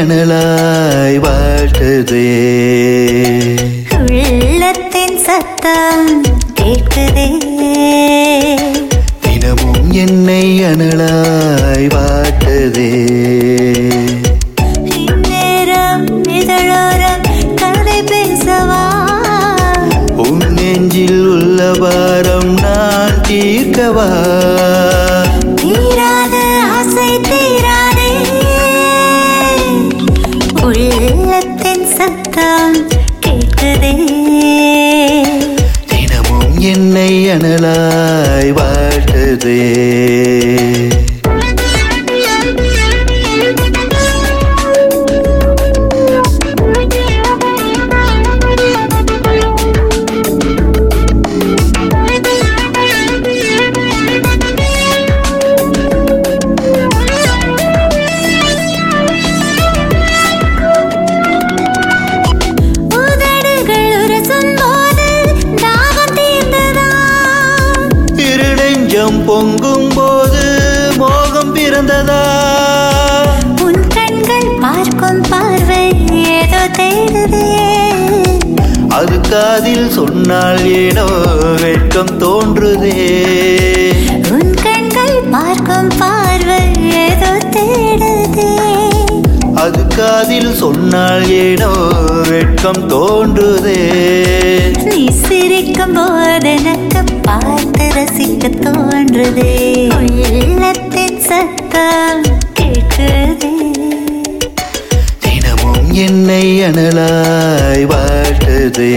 அனலாய் வாழ்த்துதே உள்ளத்தின் சத்தம் கேட்குதே தினமும் என்னை அனலாய் வாட்டுதே இந்நேரம் இதழோரம் கதை பேசவா உன் நெஞ்சில் உள்ள பாரம் நான் தீர்க்கவா தீராத ஆசை தீராதே உள்ளத்தின் சத்தம் கேட்குதே தினமும் என்னை அனலாய் வாழ்த்துதே உதடுகள் உரசும் போது தாகம் தீர்ந்ததா இருநெஞ்சம் பொங்கும் போது மோகம் பிறந்ததா உன் கண்கள் பார்க்கும் பார்வை ஏதோ தேடுதே அது காதில் சொன்னால் ஏனோ வெட்கம் தோன்றுதே உன் கண்கள் பார்க்கும் பார்வை ஏதோ தேடுதே அது காதில் சொன்னால் ஏனோ வெட்கம் தோன்றுதே நீ சிரிக்கும் போது எனக்கு பார்த்து ரசிக்க தோன்றுதே உள்ளத்தின் சத்தம் கேட்குதே தினமும் என்னை அனலாய் வாழ்த்துதே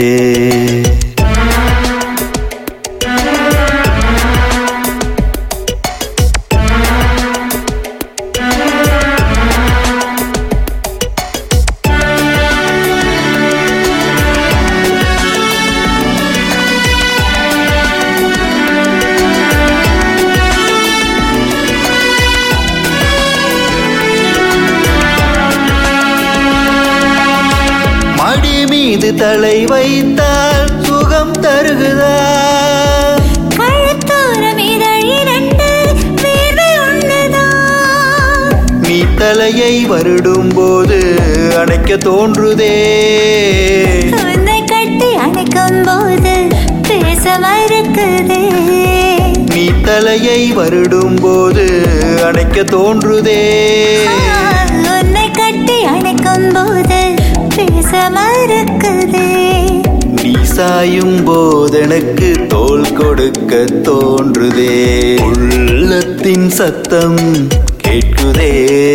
மடி மீது தலை வைத்தால் சுகம் தருகுதா கழுத்தோரம் இதழ் இரண்டு வேர்வை ஒன்றுதான் நீ தலையை வருடும் போது அணைக்க தோன்றுதே உன்னை கட்டி அணைக்கும் போது பேச மறுக்குதே நீ தலையை வருடும் போது அணைக்க தோன்றுதே உன்னை கட்டி அணைக்கும் போது பேச மறுக்குதே நீ சாயும் போது எனக்கு தோல் கொடுக்க தோன்றுதே உள்ளத்தின் சத்தம் கேட்குதே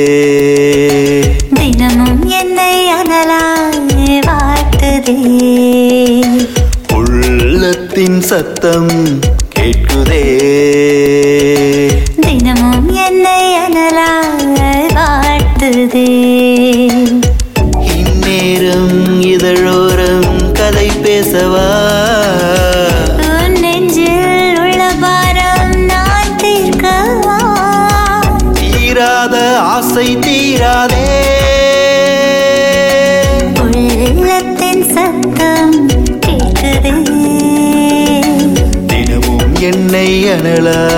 தினமும் என்னை அனலாய் வாட்டுதே உள்ளத்தின் சத்தம் கேட்குதே தினமும் என்னை அனலாய் வாட்டுதே இந்நேரம் இதழோரம் கதை பேசவா உன் நெஞ்சில் உள்ள பாரம் நான் தீர்க்கவா தீராத ஆசை தீராதே உள்ளத்தின் சத்தம் கேட்குதே தினமும் என்னை அனலா